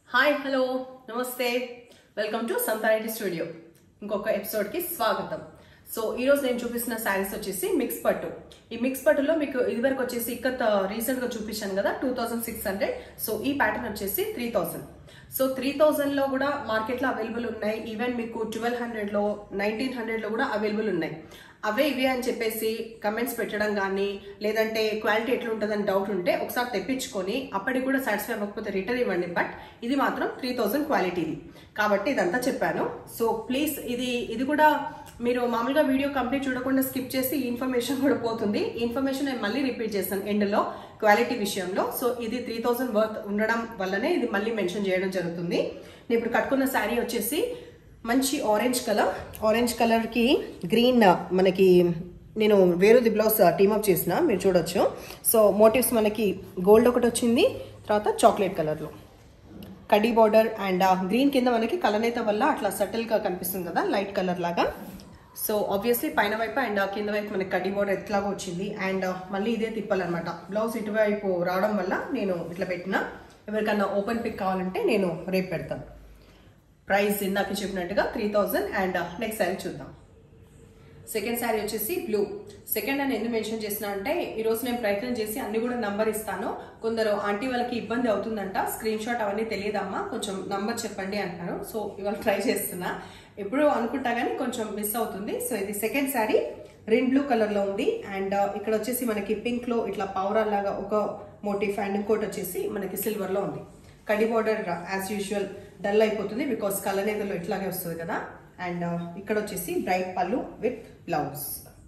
hi hello నమస్తే welcome to Santhareddy studio ఇంకొక episode కి స్వాగతం సో ఈ రోజు నేను చూపిస్తున్న శారీస్ వచ్చేసి మిక్స్ పట్టు ఈ మిక్స్ పట్టులో మీకు ఇదివరకు వచ్చేసి ఇక్కత్ రీసెంట్ గా చూపించాను కదా two thousand six hundred so ఈ ప్యాటర్న్ వచ్చేసి three thousand so three thousand లో కూడా మార్కెట్ లో అవైలబుల్ ఉన్నాయి ఈవెన్ మీకు ట్వెల్వ్ హండ్రెడ్ లో నైన్టీన్ హండ్రెడ్ లో కూడా అవైలబుల్ ఉన్నాయి అవే ఇవే అని చెప్పేసి కమెంట్స్ పెట్టడం కానీ లేదంటే క్వాలిటీ ఎట్లుంటుందని డౌట్ ఉంటే ఒకసారి తెప్పించుకొని అప్పటికి కూడా సాటిస్ఫై అవ్వకపోతే రిటర్న్ ఇవ్వండి బట్ ఇది మాత్రం త్రీ థౌసండ్ క్వాలిటీది కాబట్టి ఇదంతా చెప్పాను సో ప్లీజ్ ఇది ఇది కూడా మీరు మామూలుగా వీడియో కంప్లీట్ చూడకుండా స్కిప్ చేసి ఈ ఇన్ఫర్మేషన్ కూడా పోతుంది ఈ ఇన్ఫర్మేషన్ నేను మళ్ళీ రిపీట్ చేస్తాను ఎండ్లో క్వాలిటీ విషయంలో సో ఇది త్రీ థౌసండ్ వర్త్ ఉండడం వల్లనే ఇది మళ్ళీ మెన్షన్ చేయడం జరుగుతుంది నేను ఇప్పుడు కట్టుకున్న శారీ వచ్చేసి మంచి ఆరెంజ్ కలర్ ఆరెంజ్ కలర్కి గ్రీన్ మనకి నేను వేరుది బ్లౌజ్ టీమప్ చేసిన మీరు చూడొచ్చు సో మోటివ్స్ మనకి గోల్డ్ ఒకటి వచ్చింది తర్వాత చాక్లెట్ కలర్లో కడ్డీ బార్డర్ అండ్ గ్రీన్ కింద మనకి కలనేత వల్ల అట్లా సటిల్గా కనిపిస్తుంది కదా లైట్ కలర్ లాగా సో ఆబ్వియస్లీ పైన వైపు అండ్ కింద వైపు మనకి కడ్డీ బార్డర్ ఎట్లాగో వచ్చింది అండ్ మళ్ళీ ఇదే తిప్పాలన్నమాట బ్లౌజ్ ఇటువైపు రావడం వల్ల నేను ఇట్లా పెట్టిన ఎవరికన్నా ఓపెన్ పిక్ కావాలంటే నేను రేపు పెడతాను ప్రైస్ ఇందాక చెప్పినట్టుగా three thousand and next sari చూద్దాం సెకండ్ శారీ వచ్చేసి బ్లూ సెకండ్ అని ఎందుకు మెన్షన్ చేసిన అంటే ఈరోజు నేను ప్రయత్నం చేసి అన్ని కూడా నంబర్ ఇస్తాను కొందరు ఆంటీ వాళ్ళకి ఇబ్బంది అవుతుందంట స్క్రీన్ షాట్ అవన్నీ తెలియదమ్మా కొంచెం నంబర్ చెప్పండి అంటున్నారు సో ఇవాళ ట్రై చేస్తున్నా ఎప్పుడు అనుకుంటా కానీ కొంచెం మిస్ అవుతుంది సో ఇది second sari red blue colour లో ఉంది అండ్ ఇక్కడ వచ్చేసి మనకి పింక్ లో ఇట్లా పౌరాల్ లాగా ఒక మోటిఫ్ అండ్ ఇంకోటి వచ్చేసి మనకి సిల్వర్ లో ఉంది కడి బార్డర్ యాజ్ యూజువల్ డల్ అయిపోతుంది బికాస్ కలర్ ఏదో ఇట్లాగే వస్తుంది కదా అండ్ ఇక్కడ వచ్చేసి బ్రైట్ పళ్ళు విత్ బ్లౌజ్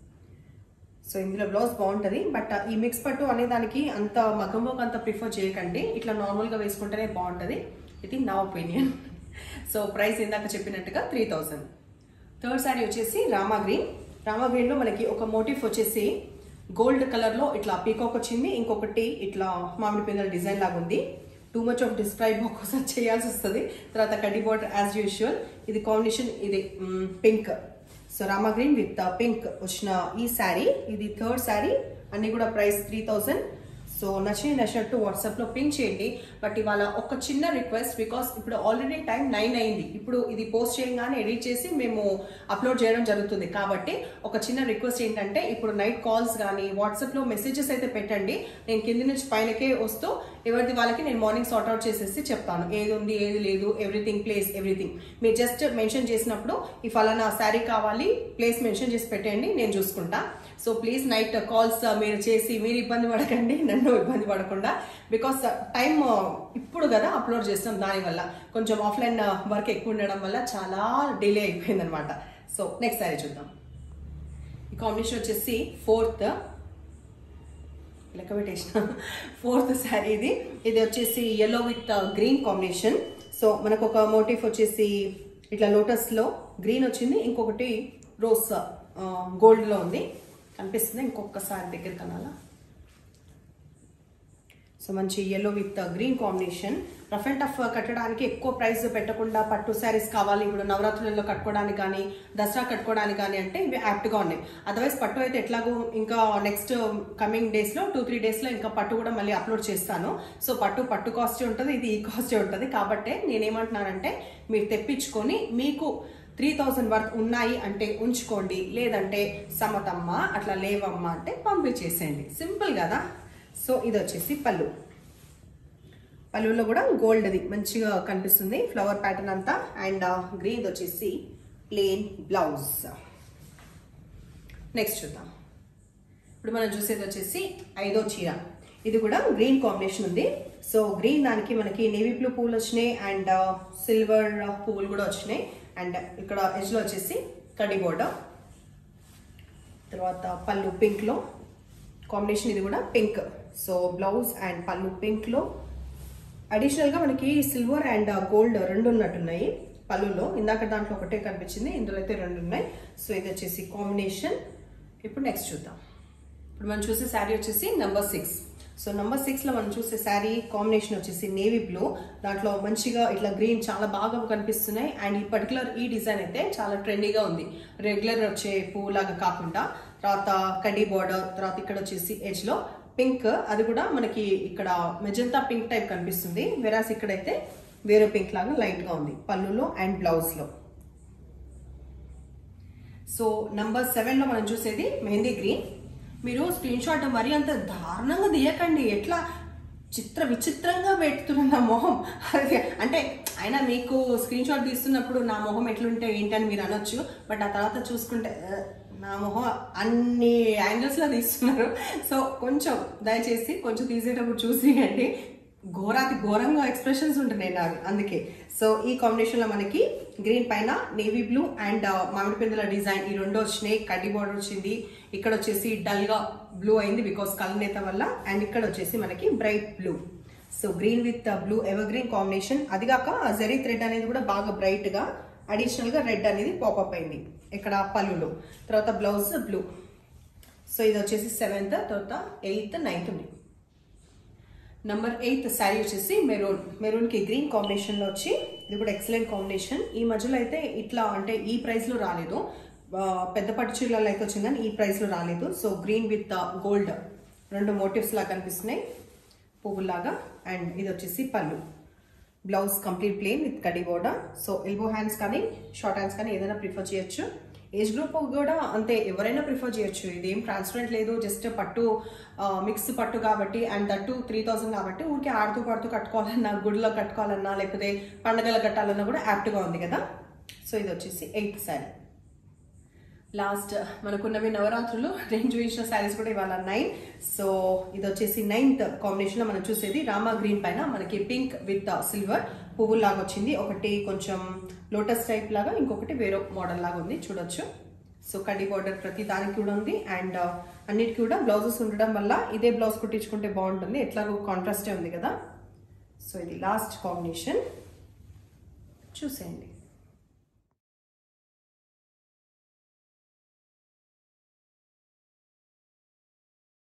సో ఇందులో బ్లౌజ్ బాగుంటుంది బట్ ఈ మిక్స్ పట్టు అనే దానికి అంత మగంబోకి అంత ప్రిఫర్ చేయకండి ఇట్లా నార్మల్గా వేసుకుంటేనే బాగుంటుంది ఇది నా ఒపీనియన్ సో ప్రైస్ ఇందాక చెప్పినట్టుగా త్రీ థౌజండ్ థర్డ్ శారీ వచ్చేసి రామా గ్రీన్ రామా గ్రీన్లో మనకి ఒక మోటిఫ్ వచ్చేసి గోల్డ్ కలర్లో ఇట్లా పీకాక్ వచ్చింది ఇంకొకటి ఇట్లా మామిడి పిందల డిజైన్ లాగా ఉంది టూ మచ్ ఆఫ్ డిస్క్రైబ్ ఒక్కోసారి చేయాల్సి వస్తుంది తర్వాత కడ్డీ బార్డర్ యాజ్ యూజువల్ ఇది కాంబినేషన్ ఇది పింక్ సో రామా గ్రీన్ విత్ పింక్ వచ్చిన ఈ శారీ ఇది థర్డ్ శారీ అన్ని కూడా ప్రైస్ త్రీ థౌజండ్ సో నచ్చిన నచ్చినట్టు వాట్సాప్లో పింక్ చేయండి బట్ ఇవాళ ఒక చిన్న రిక్వెస్ట్ బికాస్ ఇప్పుడు ఆల్రెడీ టైం నైన్ అయింది ఇప్పుడు ఇది పోస్ట్ చేయగానే ఎడిట్ చేసి మేము అప్లోడ్ చేయడం జరుగుతుంది కాబట్టి ఒక చిన్న రిక్వెస్ట్ ఏంటంటే ఇప్పుడు నైట్ కాల్స్ కానీ వాట్సాప్లో మెసేజెస్ అయితే పెట్టండి నేను కింది నుంచి పైనకే వస్తూ ఎవరిది వాళ్ళకి నేను మార్నింగ్ సార్ట్ అవుట్ చేసేసి చెప్తాను ఏది ఉంది ఏది లేదు ఎవ్రీథింగ్ ప్లేస్ ఎవ్రీథింగ్ మీరు జస్ట్ మెన్షన్ చేసినప్పుడు ఈ ఫలానా శారీ కావాలి ప్లేస్ మెన్షన్ చేసి పెట్టండి నేను చూసుకుంటా సో ప్లీజ్ నైట్ కాల్స్ మీరు చేసి మీరు ఇబ్బంది పడకండి నన్ను ఇబ్బంది పడకుండా బికాస్ టైం ఇప్పుడు కదా అప్లోడ్ చేస్తాం దానివల్ల కొంచెం ఆఫ్లైన్ వర్క్ ఎక్కువ ఉండడం వల్ల చాలా డిలే అయిపోయింది అనమాట సో నెక్స్ట్ శారీ చూద్దాం ఈ కాంబినేషన్ వచ్చేసి ఫోర్త్ లెక్క పెట్టేసిన ఫోర్త్ శారీ ఇది ఇది వచ్చేసి yellow with green combination so మనకు ఒక మోటిఫ్ వచ్చేసి ఇట్లా లోటస్లో గ్రీన్ వచ్చింది ఇంకొకటి రోజ్ గోల్డ్లో ఉంది కనిపిస్తుంది ఇంకొకసారి దగ్గర కనాలా సో మంచి yellow with green combination rough and tough కట్టడానికి ఎక్కువ ప్రైస్ పెట్టకుండా పట్టు శారీస్ కావాలి ఇప్పుడు నవరాత్రులలో కట్టుకోవడానికి కానీ దసరా కట్టుకోవడానికి కానీ అంటే ఇవి యాప్ట్గా ఉన్నాయి అదర్వైజ్ పట్టు అయితే ఎట్లాగో ఇంకా నెక్స్ట్ కమింగ్ డేస్లో టూ త్రీ డేస్లో ఇంకా పట్టు కూడా మళ్ళీ అప్లోడ్ చేస్తాను సో పట్టు పట్టు కాస్ట్ ఉంటుంది ఇది ఈ కాస్ట్ ఉంటుంది కాబట్టి నేనేమంటున్నానంటే మీరు తెప్పించుకొని మీకు త్రీ థౌజండ్ వర్త్ ఉన్నాయి అంటే ఉంచుకోండి లేదంటే సమతమ్మ అట్లా లేవమ్మ అంటే పంపించేసేయండి సింపుల్ కదా సో ఇది వచ్చేసి పళ్ళు పళ్ళులో కూడా గోల్డ్ది మంచిగా కనిపిస్తుంది ఫ్లవర్ ప్యాటర్న్ అంతా అండ్ గ్రీన్ వచ్చేసి ప్లేన్ బ్లౌజ్ నెక్స్ట్ చూద్దాం ఇప్పుడు మనం చూసేది వచ్చేసి ఐదో చీర ఇది కూడా గ్రీన్ కాంబినేషన్ ఉంది సో గ్రీన్ దానికి మనకి నేవీ బ్లూ పూలు వచ్చినాయి అండ్ సిల్వర్ పువ్వులు కూడా వచ్చినాయి అండ్ ఇక్కడ ఎడ్జ్లో వచ్చేసి కడి బోర్డర్ తర్వాత పళ్ళు పింక్లో కాంబినేషన్ ఇది కూడా పింక్ సో బ్లౌజ్ అండ్ పళ్ళు పింక్లో అడిషనల్గా మనకి సిల్వర్ అండ్ గోల్డ్ రెండు ఉన్నట్టున్నాయి పళ్ళులో ఇందాక దాంట్లో ఒకటే కనిపించింది ఇందులో అయితే రెండు ఉన్నాయి సో ఇది వచ్చేసి కాంబినేషన్ ఇప్పుడు నెక్స్ట్ చూద్దాం ఇప్పుడు మనం చూసే శారీ వచ్చేసి నెంబర్ సిక్స్ సో నెంబర్ సిక్స్లో మనం చూసే శారీ కాంబినేషన్ వచ్చేసి నేవీ బ్లూ దాంట్లో మంచిగా ఇట్లా గ్రీన్ చాలా బాగా కనిపిస్తున్నాయి అండ్ ఈ పర్టికులర్ ఈ డిజైన్ అయితే చాలా ట్రెండీగా ఉంది రెగ్యులర్ వచ్చే పువ్వు లాగా కాకుండా తర్వాత కడ్డీ బార్డర్ తర్వాత ఇక్కడ వచ్చేసి ఎడ్జ్లో పింక్ అది కూడా మనకి ఇక్కడ మెజంతా పింక్ టైప్ కనిపిస్తుంది వెరాస్ ఇక్కడైతే వేరే పింక్ లాగా లైట్గా ఉంది పళ్ళులో అండ్ బ్లౌజ్లో సో నంబర్ సెవెన్లో మనం చూసేది మెహందీ గ్రీన్ మీరు స్క్రీన్ షాట్ మరీ అంత దారుణంగా తీయకండి ఎట్లా చిత్ర విచిత్రంగా పెడుతున్న నా మొహం అది అంటే అయినా మీకు స్క్రీన్ షాట్ తీస్తున్నప్పుడు నా మొహం ఎట్లుంటే ఏంటని మీరు అనొచ్చు బట్ ఆ తర్వాత చూసుకుంటే "ఆ, నా మొహం అన్ని యాంగిల్స్లో తీస్తున్నారు సో కొంచెం దయచేసి కొంచెం తీసేటప్పుడు చూసియండి ఘోరాతి ఘోరంగా ఎక్స్ప్రెషన్స్ ఉంటున్నాయి నావి అందుకే సో ఈ కాంబినేషన్ లో మనకి గ్రీన్ పైన నేవీ బ్లూ అండ్ మామిడి పిందెల డిజైన్ ఈ రెండు వచ్చినాయి కడ్డీ బార్డర్ వచ్చింది ఇక్కడ వచ్చేసి డల్ గా బ్లూ అయింది బికాస్ కలనేత వల్ల అండ్ ఇక్కడ వచ్చేసి మనకి bright blue so green with blue evergreen combination అది కాక జరీ థ్రెడ్ అనేది కూడా బాగా బ్రైట్ గా అడిషనల్ గా రెడ్ అనేది పాపప్ అయింది ఇక్కడ పళ్ళులో తర్వాత బ్లౌజ్ బ్లూ సో ఇది వచ్చేసి సెవెంత్ తర్వాత ఎయిత్ నైన్త్ ఉన్నాయి నంబర్ ఎయిత్ శారీ వచ్చేసి మెరూన్ మెరూన్కి గ్రీన్ కాంబినేషన్లో వచ్చి ఇది కూడా ఎక్సలెంట్ కాంబినేషన్ ఈ మధ్యలో అయితే ఇట్లా అంటే ఈ ప్రైస్లో రాలేదు ఆ, పెద్ద పట్టు చీరలలో అయితే వచ్చింది కానీ ఈ ప్రైస్లో రాలేదు సో గ్రీన్ విత్ గోల్డ్ రెండు మోటివ్స్ లాగా కనిపిస్తున్నాయి పువ్వులాగా అండ్ ఇది వచ్చేసి పళ్ళు బ్లౌజ్ కంప్లీట్ ప్లేన్ విత్ కడి బోర్డర్ సో ఎల్బో హ్యాండ్స్ కానీ షార్ట్ హ్యాండ్స్ కానీ ఏదైనా ప్రిఫర్ చేయొచ్చు ఏజ్ గ్రూప్ కూడా అంతే ఎవరైనా ప్రిఫర్ చేయొచ్చు ఇదేం ట్రాన్స్పరెంట్ లేదు జస్ట్ పట్టు మిక్స్ పట్టు కాబట్టి అండ్ దట్టు త్రీ థౌసండ్ కాబట్టి ఊరికే ఆడుతూ పడుతూ కట్టుకోవాలన్నా గుడిలో కట్టుకోవాలన్నా లేకపోతే పండగలు కట్టాలన్నా కూడా యాప్ట్గా ఉంది కదా సో ఇది వచ్చేసి ఎయిత్ శారీ లాస్ట్ మనకున్నవి నవరాత్రులు నేను చూపించిన శారీస్ కూడా ఇవాళ నైన్ సో ఇది వచ్చేసి నైన్త్ కాంబినేషన్ లో మనం చూసేది రామా గ్రీన్ పైన మనకి పింక్ విత్ సిల్వర్ పువ్వులు లాగా వచ్చింది ఒకటి కొంచెం లోటస్ టైప్ లాగా ఇంకొకటి వేరే మోడల్ లాగా ఉంది చూడొచ్చు సో కడ్డీ బార్డర్ ప్రతి దానికి కూడా ఉంది అండ్ అన్నిటికీ కూడా బ్లౌజెస్ ఉండడం వల్ల ఇదే బ్లౌజ్ కుట్టించుకుంటే బాగుంటుంది ఎట్లాగో కాంట్రాస్టే ఉంది కదా సో ఇది లాస్ట్ కాంబినేషన్ చూసేయండి